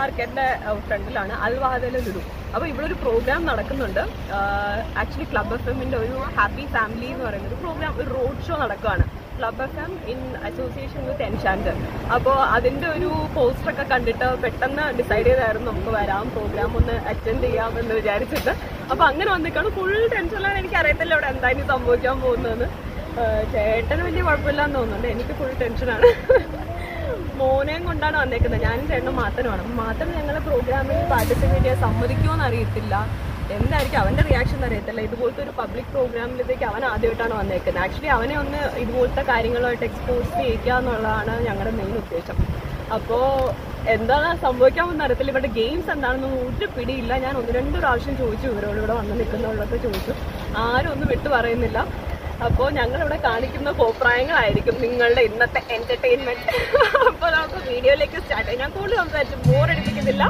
മാർക്കറ്റിന്റെ ഫ്രണ്ടിലാണ് അൽവാദല ലുലു അപ്പൊ ഇവിടെ ഒരു പ്രോഗ്രാം നടക്കുന്നുണ്ട് ആക്ച്വലി ക്ലബ് എഫ് എമ്മിന്റെ ഒരു ഹാപ്പി ഫാമിലി എന്ന് പറയുന്ന ഒരു പ്രോഗ്രാം ഒരു റോഡ് ഷോ നടക്കുകയാണ് club F M in association with Enchant അപ്പോൾ അതിന്റെ ഒരു പോസ്റ്റർ ഒക്കെ കണ്ടിട്ട് പെട്ടെന്ന് ഡിസൈഡ് ചെയ്തായിരുന്നു നമുക്ക് വരാം പ്രോഗ്രാം ഒന്ന് അറ്റൻഡ് ചെയ്യാമെന്ന് വിചാരിച്ചിട്ട് അപ്പൊ അങ്ങനെ വന്നിക്കാണ് ഫുൾ ടെൻഷനിലാണ് എനിക്ക് അറിയത്തില്ല ഇവിടെ എന്താ ഇനി സംഭവിക്കാൻ പോകുന്നതെന്ന് ആഹ് ചേട്ടന് വലിയ കുഴപ്പമില്ലാന്ന് തോന്നുന്നുണ്ട് എനിക്ക് ഫുൾ ടെൻഷനാണ് മോനെയും കൊണ്ടാണ് വന്നേക്കുന്നത് ഞാനും ചേട്ടനും മാത്രമാണ് മാത്രം ഞങ്ങളെ പ്രോഗ്രാമിൽ പാർട്ടിസിപ്പേറ്റ് ചെയ്യാൻ സമ്മതിക്കുമോന്ന് അറിയത്തില്ല എന്തായിരിക്കും അവന്റെ റിയാക്ഷൻ അറിയത്തില്ല ഇതുപോലത്തെ ഒരു പബ്ലിക് പ്രോഗ്രാമിലേക്ക് അവൻ ആദ്യമായിട്ടാണ് വന്നേക്കുന്നത് ആക്ച്വലി അവനെ ഒന്ന് ഇതുപോലത്തെ കാര്യങ്ങളുമായിട്ട് എക്സ്പോസ് ചെയ്യിക്കുക എന്നുള്ളതാണ് ഞങ്ങളുടെ മെയിൻ ഉദ്ദേശം അപ്പോൾ എന്താണ് സംഭവിക്കാൻ പോകുന്ന അറിയത്തില്ല ഇവരുടെ ഗെയിംസ് എന്താണെന്ന് ഒരു പിടിയില്ല ഞാൻ ഒന്ന് രണ്ട് പ്രാവശ്യം ചോദിച്ചു ഇവരോട് ഇവിടെ വന്ന് നിൽക്കുന്നുള്ളതൊക്കെ ചോദിച്ചു ആരും ഒന്നും വിട്ടു പറയുന്നില്ല അപ്പോൾ ഞങ്ങളിവിടെ കാണിക്കുന്ന കോപ്രായങ്ങളായിരിക്കും നിങ്ങളുടെ ഇന്നത്തെ എന്റർടൈൻമെന്റ് അപ്പോൾ നമുക്ക് വീഡിയോയിലേക്ക് സ്റ്റാർട്ട് ചെയ്യാം ഞാൻ കൂടുതൽ സംസാരിച്ചു ബോറടിപ്പിക്കുന്നില്ല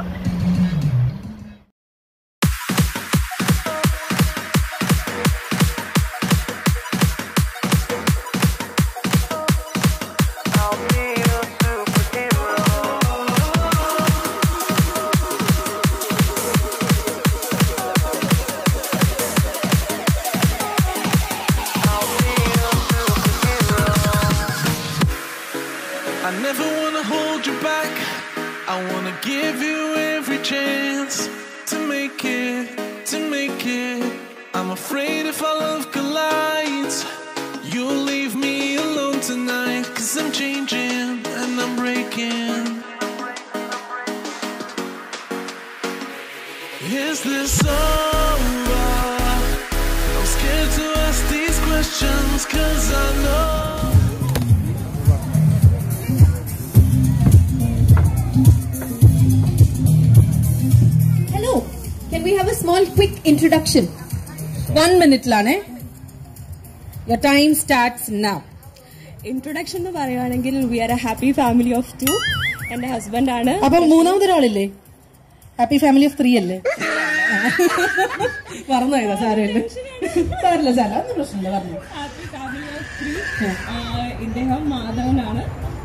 I never wanna hold you back. I wanna give you every chance to make it, to make it. I'm afraid if our love collides, you'll leave me alone tonight. Cause I'm changing and I'm breaking. Is this over? I'm scared to ask these questions cause I know. Hello. Can we have a small quick introduction? One മിനിറ്റിലാണ് your time starts now introduction എന്ന് പറയുകയാണെങ്കിൽ we are a happy family of two എന്റെ husband ആണ് അപ്പൊ മൂന്നാമതൊരാളില്ലേ happy family of three അല്ലേ പറഞ്ഞു പോയതാ സാരമില്ല സാരില്ല സാര അതൊന്നും പ്രശ്നമില്ല പറഞ്ഞു ഹാപ്പി ഫാമിലി ഓഫ് ത്രീ ഇദ്ദേഹം മാധവനാണ്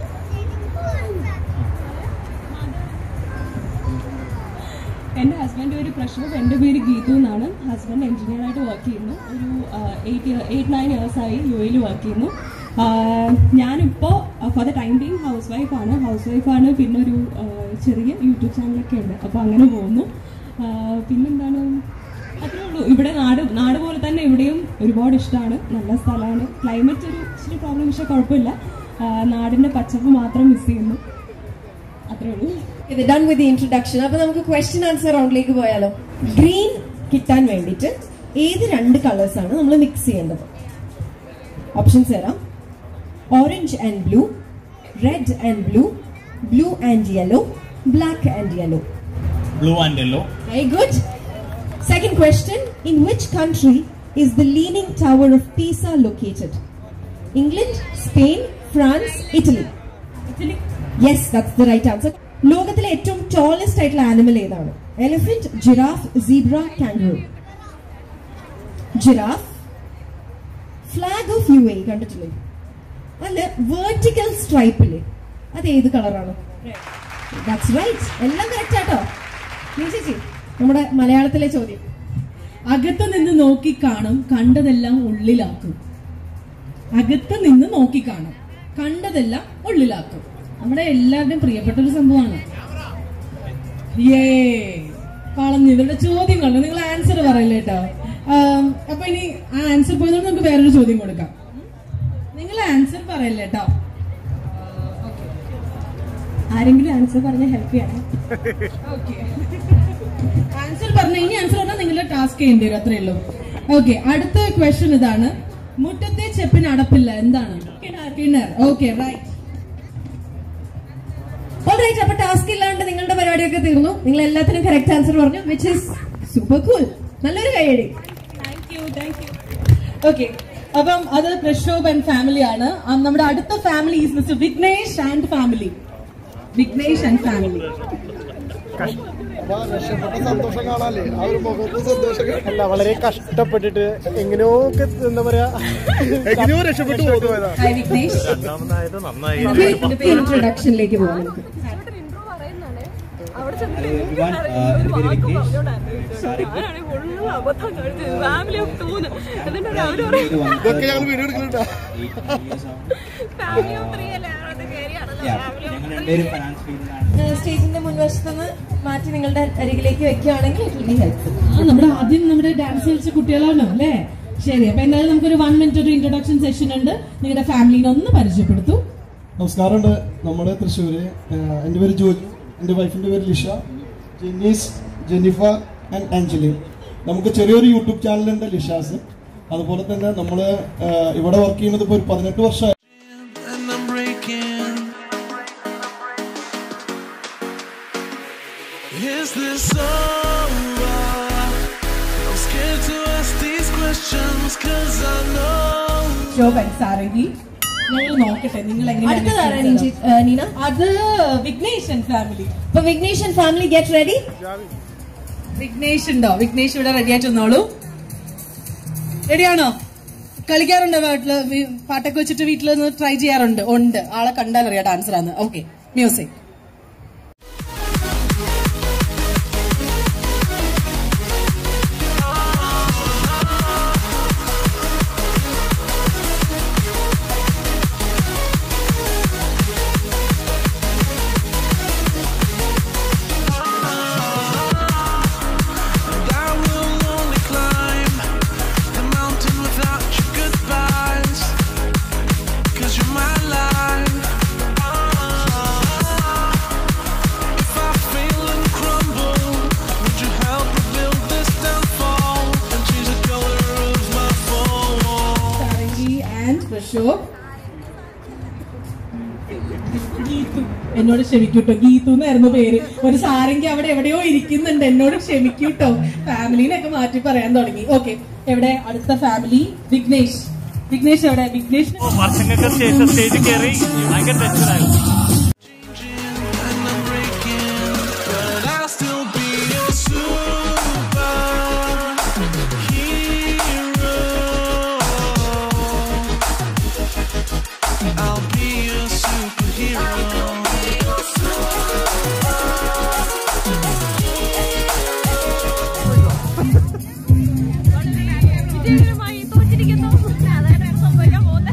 എൻ്റെ ഹസ്ബൻഡ് ഒരു പ്രശ്നം എൻ്റെ പേര് ഗീതു എന്നാണ് ഹസ്ബൻഡ് എഞ്ചിനീയറായിട്ട് വർക്ക് ചെയ്യുന്നു ഒരു എയ്റ്റ് എയ്റ്റ് നയൻ ഇയേഴ്സായി യു എയിൽ വർക്ക് ചെയ്യുന്നു ആഹ് ഞാനിപ്പോൾ for the time being house വൈഫാണ് ഹൗസ് വൈഫാണ് പിന്നെ ഒരു ആഹ് ചെറിയ യൂട്യൂബ് ചാനലൊക്കെ ഉണ്ട് അപ്പോൾ അങ്ങനെ പോകുന്നു ആഹ് പിന്നെന്താണ് അത്രേ ഉള്ളൂ ഇവിടെ നാട് നാട് പോലെ തന്നെ ഇവിടെയും ഒരുപാട് ഇഷ്ടമാണ് നല്ല സ്ഥലമാണ് ക്ലൈമറ്റ് ഒരു ഇച്ചിരി പ്രോബ്ലം പക്ഷേ കുഴപ്പമില്ല ആഹ് നാടിൻ്റെ പച്ചപ്പ് മാത്രം മിസ് ചെയ്യുന്നു അത്രേ ഉള്ളൂ ഇത് ഡൺ വിത്ത് ദി ഇൻട്രൊഡക്ഷൻ അപ്പൊ നമുക്ക് ക്വസ്റ്റ്യൻ ആൻസർ റൗണ്ടിലേക്ക് പോയാലോ ഗ്രീൻ കിട്ടാൻ വേണ്ടിയിട്ട് ഏത് രണ്ട് കളേഴ്സ് ആണ് നമ്മൾ മിക്സ് ചെയ്യേണ്ടത് ഓപ്ഷൻസ് തരാം orange and blue red and blue blue and yellow black and yellow blue and yellow. Very good. Second question In which country is the Leaning Tower of Pisa located? England, Spain, France, Italy. Italy. Yes, that's the right answer. ലോകത്തിലെ ഏറ്റവും tallest ആയിട്ടുള്ള animal ഏതാണ് elephant giraffe zebra kangaroo giraffe flag of U A കണ്ടിട്ടില്ലേ അല്ല vertical സ്ട്രൈപ്പില്ലേ അത് ഏത് കളറാണ് that's right എല്ലാം കറക്റ്റ് ആട്ടോ നീ ചേച്ചി നമ്മുടെ മലയാളത്തിലെ ചോദ്യം അകത്ത് നിന്ന് നോക്കി കാണും കണ്ടതെല്ലാം ഉള്ളിലാക്കും അകത്ത് നിന്ന് നോക്കി കാണും കണ്ടതെല്ലാം ഉള്ളിലാക്കും നമ്മുടെ എല്ലാവരുടെയും പ്രിയപ്പെട്ട ഒരു സംഭവമാണ് ഏ കളഞ്ഞു ഇവരുടെ ചോദ്യം കളഞ്ഞു നിങ്ങൾ ആൻസർ പറയില്ല കേട്ടോ ആം, അപ്പൊ ഇനി ആ ആൻസർ പോയതുകൊണ്ട് നമുക്ക് വേറൊരു ചോദ്യം കൊടുക്കാം നിങ്ങൾ ആൻസർ പറയില്ല കേട്ടോ ആരെങ്കിലും ആൻസർ പറഞ്ഞ് ഹെൽപ്പ് ചെയ്യണം ആൻസർ പറഞ്ഞ ഇനി ആൻസർ പറഞ്ഞാൽ നിങ്ങളുടെ ടാസ്ക് ചെയ്യേണ്ടി വരും അത്രേ ഉള്ളൂ ഓക്കെ അടുത്ത ക്വസ്റ്റ്യൻ ഇതാണ് മുറ്റത്തെ ചെപ്പിന് അടപ്പില്ല എന്താണ് കിണർ ഓക്കെ റൈറ്റ് ഓൾറൈറ്റ് അപ്പൊ ടാസ്ക് ഇല്ലാണ്ട് നിങ്ങളുടെ പരിപാടിയൊക്കെ തീർന്നു നിങ്ങൾ എല്ലാത്തിനും കറക്റ്റ് ആൻസർ പറഞ്ഞു വിച്ച് ഇസ് സൂപ്പർ കൂൾ നല്ലൊരു കൈയടി thank you thank you okay അപ്പം അത് പ്രക്ഷോഭ് ആൻഡ് ഫാമിലി ആണ് ആ, നമ്മുടെ അടുത്ത family is mister Vignesh and family Vignesh and family അപ്പൊ രക്ഷപ്പെട്ട സന്തോഷം കാണാല്ലേ ആ ഒരു മുഖത്ത് സന്തോഷം അല്ല വളരെ കഷ്ടപ്പെട്ടിട്ട് എങ്ങനെയോ ഒക്കെ എന്താ പറയാ എങ്ങനെയോ രക്ഷപ്പെട്ടു പോയതാ ഹൈ വിഘ്നേഷ് രണ്ടാമതായത് നന്നായി ഇൻട്രൊഡക്ഷനിലേക്ക് പോകാം നമുക്ക് അവിടെ ചെന്നിട്ട് Hello എനിക്ക് everyone, അറിയില്ല, uh, ഒരു very വാക്ക് Vignesh. പറഞ്ഞോണ്ടായിരുന്നു Sorry. ഞാനാണെങ്കിൽ ഫുള്ള് അബദ്ധം കാണിച്ചത് ഫാമിലി ഓഫ് ടൂന്ന് എന്നിട്ട് ഇവിടെ അവര് ഈ പറയും ഒരു one ഇതൊക്കെ third ഞങ്ങൾ വീഡിയോ എടുക്കുന്നുണ്ടോ eight years ആണ്. ഫാമിലി ഓഫ് ത്രീ അല്ലേ അവിടെ കയറിയാണല്ലോ Yeah, ഫാമിലി ഞങ്ങൾ ഓഫ് രണ്ടുപേരും ഫിനാൻസ് ഫീൽഡിലാണ് സ്റ്റേജിന്റെ മുൻവശത്ത് നിന്ന് മാറ്റി നിങ്ങളുടെ അരികിലേക്ക് വെക്കുകയാണെങ്കിൽ ഇറ്റ് വിൽ ബി ഹെൽപ്ഫുൾ ആ നമ്മുടെ ആദ്യം നമ്മുടെ ഡാൻസ് കളിച്ച കുട്ടികളാണോ അല്ലേ ശരി അപ്പൊ എന്തായാലും നമുക്കൊരു വൺ മിനിറ്റ് ഒരു ഇൻട്രൊഡക്ഷൻ സെഷൻ ഉണ്ട് നിങ്ങളുടെ ഫാമിലിനെ ഒന്ന് പരിചയപ്പെടുത്തു നമസ്കാരമുണ്ട് നമ്മുടെ തൃശ്ശൂര് ആഹ് എൻ്റെ പേര് ജോ എൻ്റെ വൈഫിൻ്റെ പേര് ലിഷ ജെന്നീസ് ജെന്നിഫ ആൻഡ് ആഞ്ചലി നമുക്ക് ചെറിയൊരു യൂട്യൂബ് ചാനലുണ്ട് ലിഷാസ് അതുപോലെ തന്നെ നമ്മൾ ഇവിടെ വർക്ക് ചെയ്യുന്നത് ഇപ്പോൾ ഒരു പതിനെട്ട് വർഷമായി and I'm breaking. Is this over? I'm scared to ask these questions cause I know Shobhan Sarangi ഞങ്ങൾ നോക്കട്ടെ നിങ്ങൾ അടുത്തതാരാ എങ്ങനെയാണ് നിഞ്ചി- ആ, നീന അത് വിഘ്നേഷൻ ഫാമിലി അപ്പൊ വിഘ്നേഷൻ ഫാമിലി ഗെറ്റ് റെഡി വിഘ്നേഷ് ഉണ്ടോ വിഘ്നേഷ് ഇവിടെ റെഡി ആയിട്ട് വന്നോളൂ റെഡിയാണോ കളിക്കാറുണ്ടോ വീട്ടില് വി- പാട്ടൊക്കെ വെച്ചിട്ട് വീട്ടിൽ നിന്ന് ട്രൈ ചെയ്യാറുണ്ട് ഉണ്ട് ആളെ കണ്ടാൽ അറിയാം ഡാൻസർ ആണ് okay music And I will only climb the mountain without your goodbyes. Cause you're my life. If I fail and crumble, would you help rebuild this downfall and change the color of my fall? Sarangi and Prashobh Geethu എന്നോട് ക്ഷമിക്കൂട്ടോ ഗീതു എന്നായിരുന്നു പേര് ഒരു സാരംഗി അവിടെ എവിടെയോ ഇരിക്കുന്നുണ്ട് എന്നോട് ക്ഷമിക്കൂട്ടോ ഫാമിലിനെയൊക്കെ മാറ്റി പറയാൻ തുടങ്ങി ഓക്കെ എവിടെ അടുത്ത ഫാമിലി വിഘ്നേഷ് വിഘ്നേഷ് എവിടെ വിഘ്നേഷ് വർഷങ്ങൾക്ക് ശേഷം സ്റ്റേജിൽ കയറി ഭയങ്കര ടെൻഷനായിരുന്നു And I'm breaking, but I'll still be your superhero. I'll be a superhero. വിജയകരമായി തോറ്റിരിക്കുന്നു അതാണ് സംഭവിക്കാൻ പോകുന്നത്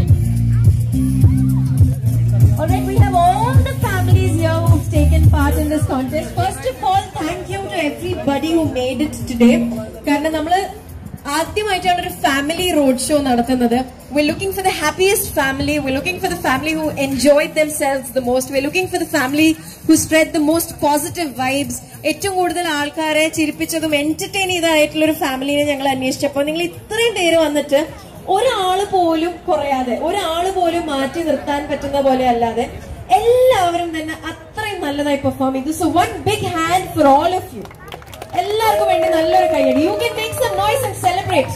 Alright, we have all the families here who've taken part in this contest. First of all, thank you to everybody who made it today. കാരണം നമ്മള് ആദ്യമായിട്ടാണ് ഒരു family road show നടത്തുന്നത് we're looking for the happiest family we're looking for the family who enjoyed themselves the most we're looking for the family who spread the most positive vibes ഏറ്റവും കൂടുതൽ ആൾക്കാരെ ചിരിപ്പിച്ചതും entertain ചെയ്തതായിട്ടുള്ള ഒരു ഫാമിലിനെ ഞങ്ങൾ അന്വേഷിച്ചപ്പോൾ നിങ്ങൾ ഇത്രയും പേര് വന്നിട്ട് ഒരാള് പോലും കുറയാതെ ഒരാള് പോലും മാറ്റി നിർത്താൻ പറ്റുന്ന പോലെ അല്ലാതെ എല്ലാവരും തന്നെ അത്രയും നല്ലതായി പെർഫോം ചെയ്തു so one big hand for all of you എല്ലാവർക്കും വേണ്ടി നല്ലൊരു കൈയടി you can make some noise and celebrate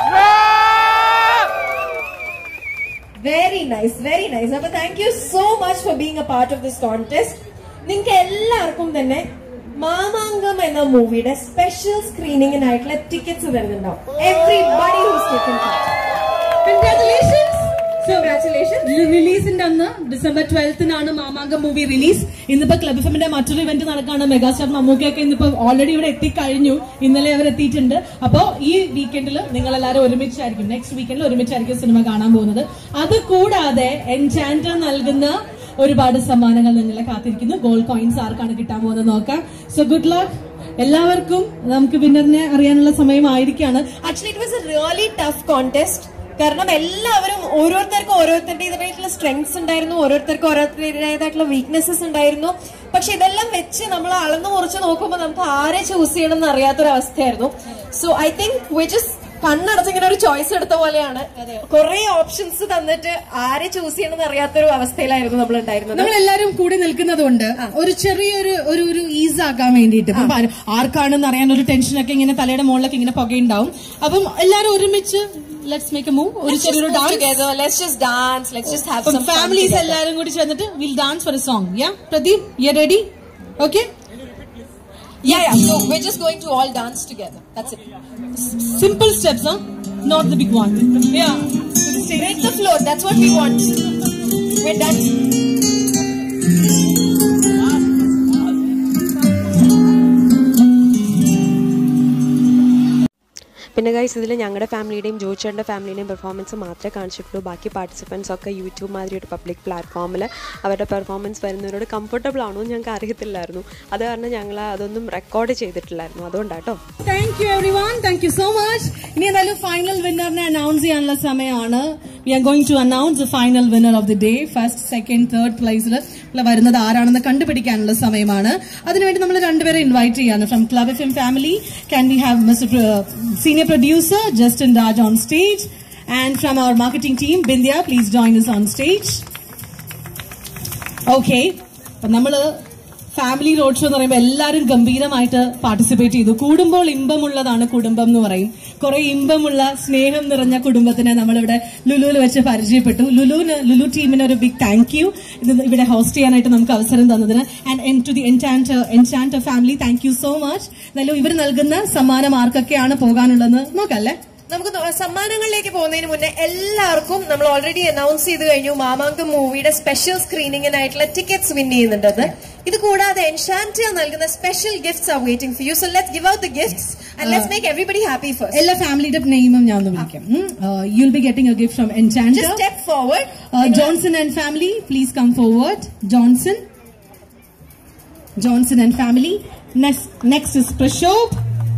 very nice very nice അപ്പൊ thank you so much for being a part of this contest നിങ്ങൾക്ക് എല്ലാവർക്കും തന്നെ മാമാങ്കം എന്ന മൂവിയുടെ സ്പെഷ്യൽ സ്ക്രീനിങ്ങിനായിട്ടുള്ള ടിക്കറ്റ്സ് തരുന്നുണ്ടാവും everybody who's taken congratulations congratulations റിലീസിന്റെ അന്ന് ഡിസംബർ ട്വൽത്തിനാണ് മാമാങ്കം മൂവി റിലീസ് ഇന്നിപ്പോ ക്ലബ് ഫെമിന്റെ മറ്റൊരു ഇവന്റ് നടക്കാണ് മെഗാസ്റ്റാർ മമ്മൂക്കയൊക്കെ ഇന്നിപ്പോ ഓൾറെഡി ഇവിടെ എത്തിക്കഴിഞ്ഞു ഇന്നലെ അവർ എത്തിയിട്ടുണ്ട് അപ്പോ ഈ വീക്കെൻഡിൽ നിങ്ങൾ എല്ലാവരും ഒരുമിച്ചായിരിക്കും നെക്സ്റ്റ് വീക്കെൻഡിൽ ഒരുമിച്ചായിരിക്കും സിനിമ കാണാൻ പോകുന്നത് അത് കൂടാതെ എൻചാൻഡർ നൽകുന്ന ഒരുപാട് സമ്മാനങ്ങൾ നിങ്ങളെ കാത്തിരിക്കുന്നു ഗോൾഡ് കോയിൻസ് ആർക്കാണ് കിട്ടാൻ പോകുന്നത് നോക്കാം സോ ഗുഡ് ലക്ക് എല്ലാവർക്കും നമുക്ക് വിന്നറിനെ അറിയാനുള്ള സമയമായിരിക്കാണ് actually it was a really tough contest കാരണം എല്ലാവരും ഓരോരുത്തർക്കും ഓരോരുത്തരുടേതായിട്ടുള്ള സ്ട്രെങ്സ് ഉണ്ടായിരുന്നു ഓരോരുത്തർക്കും ഓരോരുത്തരുടേതായിട്ടുള്ള വീക്ക്നെസ്സസ് ഉണ്ടായിരുന്നു പക്ഷെ ഇതെല്ലാം വെച്ച് നമ്മൾ അളന്നു മുറിച്ച് നോക്കുമ്പോൾ നമുക്ക് ആരെ ചൂസ് ചെയ്യണം എന്ന് അറിയാത്തൊരു അവസ്ഥയായിരുന്നു so I think we just കണ്ണടച്ച് ഇങ്ങനെ ഒരു ചോയ്സ് എടുത്ത പോലെയാണ് കുറെ ഓപ്ഷൻസ് തന്നിട്ട് ആരെ ചൂസ് ചെയ്യണം എന്ന് അറിയാത്തൊരു അവസ്ഥയിലായിരുന്നു നമ്മൾ ഉണ്ടായിരുന്നത് നമ്മൾ എല്ലാവരും കൂടി നിൽക്കുന്നത് കൊണ്ട് ഒരു ചെറിയൊരു ഒരു ഒരു ഈസ് ആക്കാൻ വേണ്ടിയിട്ട് ഇപ്പം ആര് ആർക്കാണെന്ന് അറിയാൻ ഒരു ടെൻഷനൊക്കെ ഇങ്ങനെ തലയുടെ മുകളിലൊക്കെ ഇങ്ങനെ പുകയുണ്ടാവും അപ്പം എല്ലാവരും ഒരുമിച്ച് ലെറ്റ്സ് മേക്ക് എ മൂവ് ഒരു ചെറിയൊരു dance together let's just dance let's just have some fun families together. എല്ലാവരും കൂടി ചേർന്നിട്ട് will dance for a song yeah Pradeep you ready okay yeah yeah so we're just going to all dance together that's it simple steps not the big one yeah break the floor that's what we want we're done പിന്നെ guys ഇതിൽ ഞങ്ങളുടെ ഫാമിലിയുടെയും ജോയിച്ചേട്ടൻ്റെ ഫാമിലിയുടെയും performance മാത്രമേ കാണിച്ചിട്ടുള്ളൂ ബാക്കി participants ഒക്കെ YouTube മാതിരി ഒരു public പ്ലാറ്റ്ഫോമിൽ അവരുടെ പെർഫോമൻസ് വരുന്നവരോട് കംഫർട്ടബിൾ ആണോ എന്ന് ഞങ്ങൾക്ക് അറിയത്തില്ലായിരുന്നു അത് കാരണം ഞങ്ങൾ അതൊന്നും റെക്കോർഡ് ചെയ്തിട്ടില്ലായിരുന്നു അതുകൊണ്ടാട്ടോ thank you everyone thank you so much ഇനി എന്തായാലും ഫൈനൽ വിന്നറിനെ അനൗൺസ് ചെയ്യാനുള്ള സമയമാണ് we are going to announce the final winner of the day first second third പ്ലേസിൽ വരുന്നത് ആരാണെന്ന് കണ്ടുപിടിക്കാനുള്ള സമയമാണ് അതിനുവേണ്ടി നമ്മൾ രണ്ടുപേരെ ഇൻവൈറ്റ് ചെയ്യാണ് from club F M family can we have mister senior producer Justin Raj on stage and from our marketing team Bindiya please join us on stage okay അപ്പൊ നമ്മള് ഫാമിലി റോഡ് ഷോ എന്ന് പറയുമ്പോൾ എല്ലാവരും ഗംഭീരമായിട്ട് പാർട്ടിസിപ്പേറ്റ് ചെയ്തു കൂടുമ്പോൾ ഇമ്പമുള്ളതാണ് കുടുംബം എന്ന് പറയും കുറെ ഇമ്പമുള്ള സ്നേഹം നിറഞ്ഞ കുടുംബത്തിനെ നമ്മളിവിടെ ലുലുവിൽ വെച്ച് പരിചയപ്പെട്ടു ലുലുവിന് ലുലു ടീമിന് ഒരു ബിഗ് താങ്ക് യു ഇത് ഇവിടെ ഹോസ്റ്റ് ചെയ്യാനായിട്ട് നമുക്ക് അവസരം തന്നതിന് and to the Enchant Enchant family thank you so much എന്നാലും ഇവർ നൽകുന്ന സമ്മാനം ആർക്കൊക്കെയാണ് പോകാനുള്ളതെന്ന് നോക്കല്ലേ നമുക്ക് നോ- സമ്മാനങ്ങളിലേക്ക് പോകുന്നതിന് മുന്നേ എല്ലാവർക്കും നമ്മൾ ഓൾറെഡി അനൗൺസ് ചെയ്ത് കഴിഞ്ഞു മാമാങ്കം മൂവിയുടെ സ്പെഷ്യൽ സ്ക്രീനിങ്ങിനായിട്ടുള്ള ടിക്കറ്റ്സ് വിൻ ചെയ്യുന്നുണ്ടത് ഇത് കൂടാതെ എൻഷാൻറ്റിയ നൽകുന്ന special gifts are waiting for you so let's give out the gifts and let's make everybody happy first എല്ലാ ഫാമിലിയുടെ നെയിമും ഞാൻ ഒന്ന് വിളിക്കാം you'll be getting a gift from Enchant Just step forward. Uh, Johnson and family, please come forward. Johnson. Johnson and family. Next, next is Prashop.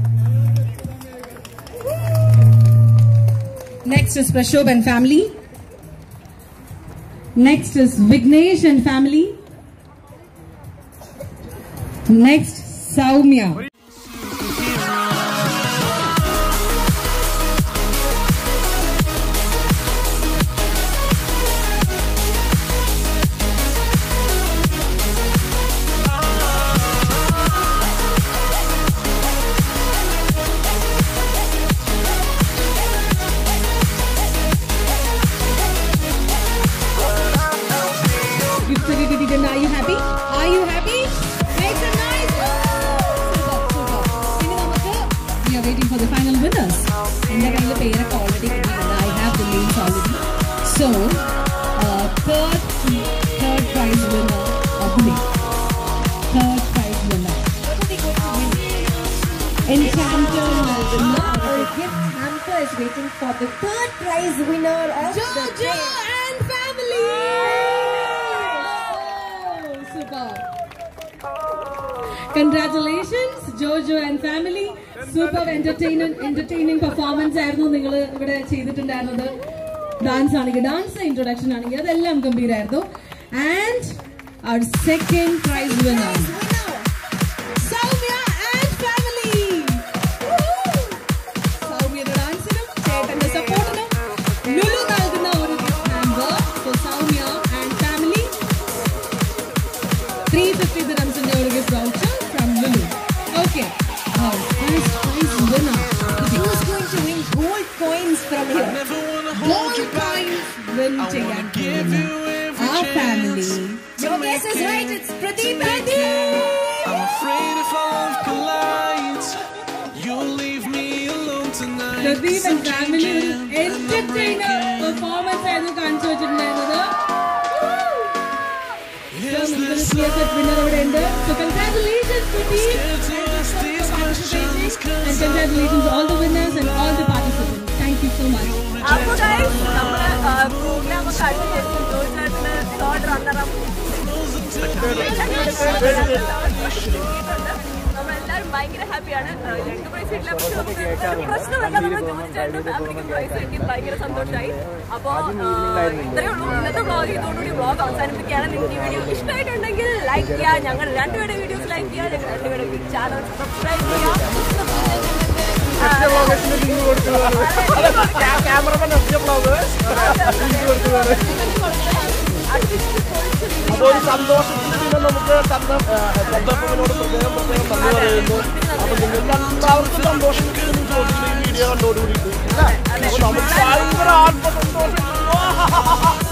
Next is Prashop and family. Next is Vignesh and family. Next, Saumya. Gift certificate and are you happy? Are you happy? Make some noise! Super, super. ഇനി നമുക്ക് we are waiting for the final winners. എന്റെ കയ്യിൽ പേരൊക്കെ already കിട്ടിയിട്ടുണ്ട് I have the names already so third third prize winner Abhini third prize winner Enchanter നൽകുന്ന ഒരു gift hamper is waiting for the third prize winner of the Jojo day. and family! Oh, super. Congratulations, Jojo and family. Super entertaining, entertaining performance ആയിരുന്നു നിങ്ങൾ ഇവിടെ ചെയ്തിട്ടുണ്ടായിരുന്നത് dance ആണെങ്കിൽ dance introduction ആണെങ്കിൽ അതെല്ലാം ഗംഭീരമായിരുന്നു and our second prize winner Soumya and family സൗമ്യയുടെ ഡാൻസിനും ചേട്ടന്റെ സപ്പോർട്ടിനും ലുലു നൽകുന്ന ഒരു gift hamper for Soumya and family three fifty ദിറംസിന്റെ ഒരു gift voucher from Lulu okay first prize winner Who's going to win gold coins from here? Gold coins win ചെയ്യാൻ ആ family Your guess is right. It's Pradeep. I'm afraid if our love collides, you'll leave me alone tonight. Pradeep So and family ഒരു can I'm entertainer breaking. Performance ആയിരുന്നു കാണിച്ചു വെച്ചിട്ടുണ്ടായിരുന്നത് Is this winner ഇവിടെ ഉണ്ട് so congratulations Pradeep Scared to ask these questions, and 'cause congratulations all the winners and all the participants. Thank you so much. അപ്പൊ guys, നമ്മള് programme ഒക്കെ കഴിഞ്ഞ ശേഷം ജോയിച്ചേട്ടന് തേർഡ് റണ്ണറപ്പ് നമ്മളെല്ലാവരും ഭയങ്കര ഹാപ്പിയാണ് രണ്ട് പ്രൈസ് കിട്ടില്ല പക്ഷെ നമുക്ക് ഒരു പ്രശ്നമല്ല നമ്മൾ ജോയിച്ചേട്ടനും ഫാമിലിക്കും പ്രൈസ് കിട്ടി ഭയങ്കര സന്തോഷമായി അപ്പോൾ ഇത്രയേ ഉള്ളൂ ഇന്നത്തെ വ്ളോഗ് ഇതോടുകൂടി വ്ളോഗ് അവസാനിപ്പിക്കുകയാണ് നിങ്ങൾക്ക് ഈ വീഡിയോ ഇഷ്ടമായിട്ടുണ്ടെങ്കിൽ ലൈക്ക് ചെയ്യുക ഞങ്ങൾ രണ്ടുപേരുടെ വീഡിയോസ് ലൈക്ക് ചെയ്യുക ഞങ്ങൾ രണ്ടുപേരുടെ ചാനൽ സബ്സ്ക്രൈബ് അതൊരു സന്തോഷത്തിന്റെ ദിനം നമുക്ക് തന്ന സന്ദർഭത്തിനോട് പ്രത്യേകം പ്രത്യേകം നന്ദി പറയുന്നു അപ്പൊ നിങ്ങൾക്ക് എല്ലാവർക്കും സന്തോഷം കിട്ടുന്നു ഈ വീഡിയോ കണ്ടോടുകൂടിയിട്ട് അല്ലേ? അപ്പൊ നമുക്ക് ഭയങ്കര ആത്മസന്തോഷം